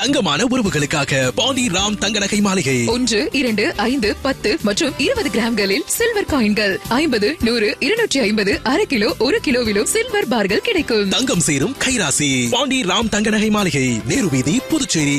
தங்கமான உறவுகளுக்காக பாண்டி ராம் தங்க நகை மாளிகை ஒன்று இரண்டு ஐந்து பத்து மற்றும் இருபது கிராம்களில் சில்வர் காயின்கள் ஐம்பது நூறு இருநூற்றி ஐம்பது அரை கிலோ ஒரு கிலோவிலும் சில்வர் பார்கள் கிடைக்கும் தங்கம் சேரும் கைராசி பாண்டி ராம் தங்க நகை மாளிகை நேரு வீதி புதுச்சேரி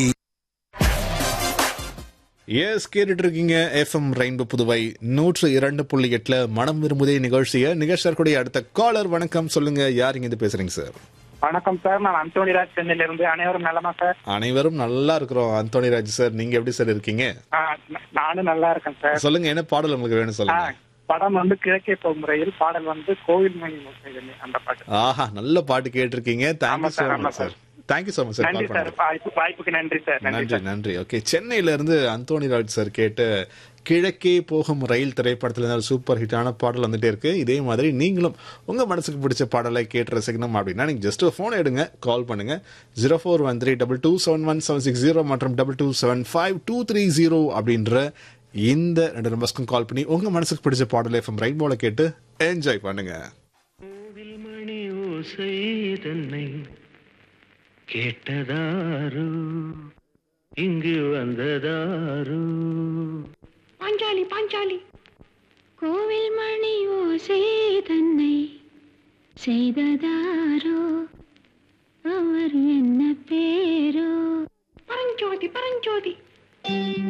எஸ் கேட்டுட்டு இருக்கீங்க எஃப்எம் ரெயின்போ புதுவை நூற்று இரண்டு புள்ளி எட்டுல மனம் விரும்புதே நிகழ்ச்சியை நிகழ்ச்சியக்கூடிய அடுத்த காலர் வணக்கம் சொல்லுங்க யார் இங்க இருந்து பேசுறீங்க சார் வணக்கம் சார் நான் அந்தோனிராஜ் சென்னையில இருந்து அனைவரும் நலமா சார் அனைவரும் நல்லா இருக்கிறோம் அந்தோனி ராஜ் சார் நீங்க எப்படி சார் இருக்கீங்க ஆ, ந- நானும் நல்லா இருக்கேன் சார் சொல்லுங்க என்ன பாடல் உங்களுக்கு வேணும் ஆ, சொல்லுங்க படம் வந்து கிழக்கே போகும் முறையில் பாடல் வந்து கோவில் மணி முசைதனி அந்த பாட்டு ஆஹா நல்ல பாட்டு கேட்டிருக்கீங்க தேங்க்யூ ஆமா சோ சார், ஆமா much sir sir. Thank you so much sir நன்றி கால் சார் பண்ணது வாய்ப்பு வாய்ப்புக்கு நன்றி சார் நன்றி நன்றி சார் நன்றி ஓகே சென்னையில இருந்து அந்தோனி ராஜ் சார் கேட்டு கிழக்கே போகும் ரயில் திரைப்படத்துல இருந்து சூப்பர் ஹிட்டான பாடல் வந்துட்டே இருக்கு இதே மாதிரி நீங்களும் உங்க மனசுக்கு பிடிச்ச பாடலை கேட்டு ரசிக்கணும் அப்படின்னா நீங்க ஜஸ்ட் ஃபோன் எடுங்க கால் பண்ணுங்க zero four one three double two seven one seven six zero மற்றும் double two seven five two three zero அப்படின்ற இந்த ரெண்டு நம்பர்ஸ்க்கும் கால் பண்ணி உங்க மனசுக்கு பிடிச்ச பாடலை எஃப்எம் ரைட் போல கேட்டு என்ஜாய் பண்ணுங்க கோவில் மணி ஓசை தன்னை கேட்டதாரு இங்கு வந்ததாரு பாஞ்சாலி பாஞ்சாலி கோவில் மணி ஓசை தன்னை செய்ததாரோ அவர் என்ன பேரோ பரஞ்சோதி பரஞ்சோதி